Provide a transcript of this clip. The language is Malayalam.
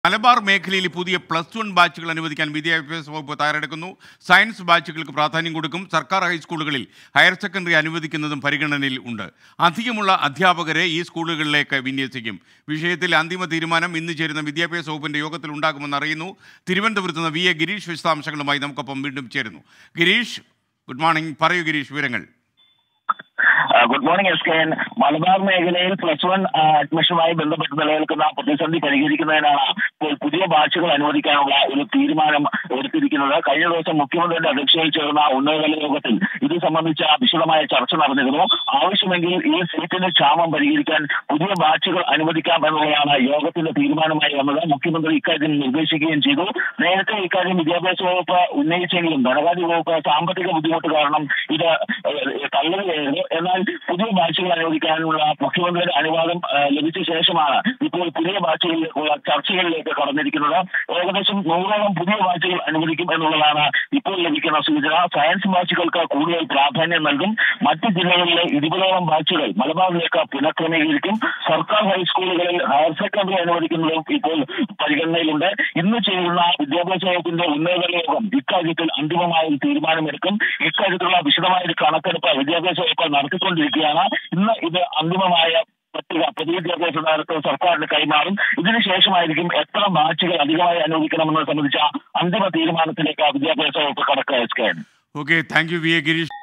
മലബാർ മേഖലയിൽ പുതിയ പ്ലസ് വൺ ബാച്ചുകൾ അനുവദിക്കാൻ വിദ്യാഭ്യാസ വകുപ്പ് തയ്യാറെടുക്കുന്നു സയൻസ് ബാച്ചുകൾക്ക് പ്രാധാന്യം കൊടുക്കും സർക്കാർ ഹൈസ്കൂളുകളിൽ ഹയർ സെക്കൻഡറി അനുവദിക്കുന്നതും പരിഗണനയിൽ ഉണ്ട് അധികമുള്ള അധ്യാപകരെ ഈ സ്കൂളുകളിലേക്ക് വിന്യസിക്കും വിഷയത്തിൽ അന്തിമ തീരുമാനം ഇന്ന് ചേരുന്ന വിദ്യാഭ്യാസ വകുപ്പിന്റെ യോഗത്തിൽ ഉണ്ടാകുമെന്ന് അറിയുന്നു തിരുവനന്തപുരത്ത് നിന്ന് വി എ ഗിരീഷ് വിശദാംശങ്ങളുമായി നമുക്കൊപ്പം വീണ്ടും ചേരുന്നു ഗിരീഷ് ഗുഡ് മോർണിംഗ് പറയൂ ഗിരീഷ് വിവരങ്ങൾ good morning S K N Malabar മേഖലയിൽ പ്ലസ് വൺ അഡ്മിഷനുമായി ബന്ധപ്പെട്ട് നിലനിൽക്കുന്ന പ്രതിസന്ധി പരിഹരിക്കുന്നതിനാണ് ഇപ്പോൾ പുതിയ ബാച്ചുകൾ അനുവദിക്കാനുള്ള ഒരു തീരുമാനം എടുത്തിരിക്കുന്നത് കഴിഞ്ഞ ദിവസം മുഖ്യമന്ത്രിയുടെ അധ്യക്ഷതയിൽ ചേർന്ന ഉന്നതതല യോഗത്തിൽ ഇത് സംബന്ധിച്ച വിശദമായ ചർച്ച നടന്നിരുന്നു ആവശ്യമെങ്കിൽ ഈ സീറ്റിന്റെ ക്ഷാമം പരിഹരിക്കാൻ പുതിയ ബാച്ചുകൾ അനുവദിക്കാം എന്നുള്ളതാണ് യോഗത്തിന്റെ തീരുമാനമായി വന്നത് മുഖ്യമന്ത്രി ഇക്കാര്യം നിർദ്ദേശിക്കുകയും ചെയ്തു നേരത്തെ ഇക്കാര്യം വിദ്യാഭ്യാസ വകുപ്പ് ഉന്നയിച്ചെങ്കിലും ധനകാര്യ വകുപ്പ് സാമ്പത്തിക ബുദ്ധിമുട്ട് കാരണം ഇത് ഏഹ്, തള്ളുകയായിരുന്നു എന്നാൽ പുതിയ ബാച്ചുകൾ അനുവദിക്കാനുള്ള മുഖ്യമന്ത്രിയുടെ അനുവാദം ഏഹ്, ലഭിച്ച ശേഷമാണ് ഇപ്പോൾ പുതിയ ബാച്ചുകളിലേക്കുള്ള ചർച്ചകളിലേക്ക് കടന്നിരിക്കുന്നത് ഏകദേശം നൂറോളം പുതിയ ബാച്ചുകൾ അനുവദിക്കും എന്നുള്ളതാണ് ഇപ്പോൾ ലഭിക്കുന്ന സൂചന സയൻസ് ബാച്ചുകൾക്ക് കൂടുതൽ പ്രാധാന്യം നൽകും മറ്റ് ജില്ലകളിലെ ഇരുപതോളം ബാച്ചുകൾ മലബാറിലേക്ക് പുനഃക്രമീകരിക്കും സർക്കാർ ഹൈസ്കൂളുകളിൽ ഹയർ സെക്കൻഡറി അനുവദിക്കുന്നതും ഇപ്പോൾ പരിഗണനയിലുണ്ട് ഇന്ന് ചേരുന്ന വിദ്യാഭ്യാസ വകുപ്പിന്റെ ഉന്നതതല യോഗം ഇക്കാര്യത്തിൽ അന്തിമമായ ഒരു തീരുമാനമെടുക്കും ഇക്കാര്യത്തിലുള്ള വിശദമായ ഒരു കണക്കെടുപ്പ് വിദ്യാഭ്യാസ വകുപ്പ് നടത്തിക്കൊണ്ടിരിക്കുകയാണ് ഇന്ന് ഇത് അന്തിമമായ പട്ടിക പൊതുവിദ്യാഭ്യാസ ഡയറക്ടർ സർക്കാരിന് കൈമാറും ഇതിനുശേഷമായിരിക്കും എത്ര ബാച്ചുകൾ അധികമായി അനുവദിക്കണമെന്നത് സംബന്ധിച്ച അന്തിമ തീരുമാനത്തിലേക്ക് വിദ്യാഭ്യാസ വകുപ്പ് കടക്കുക S K okay thank you V A Girish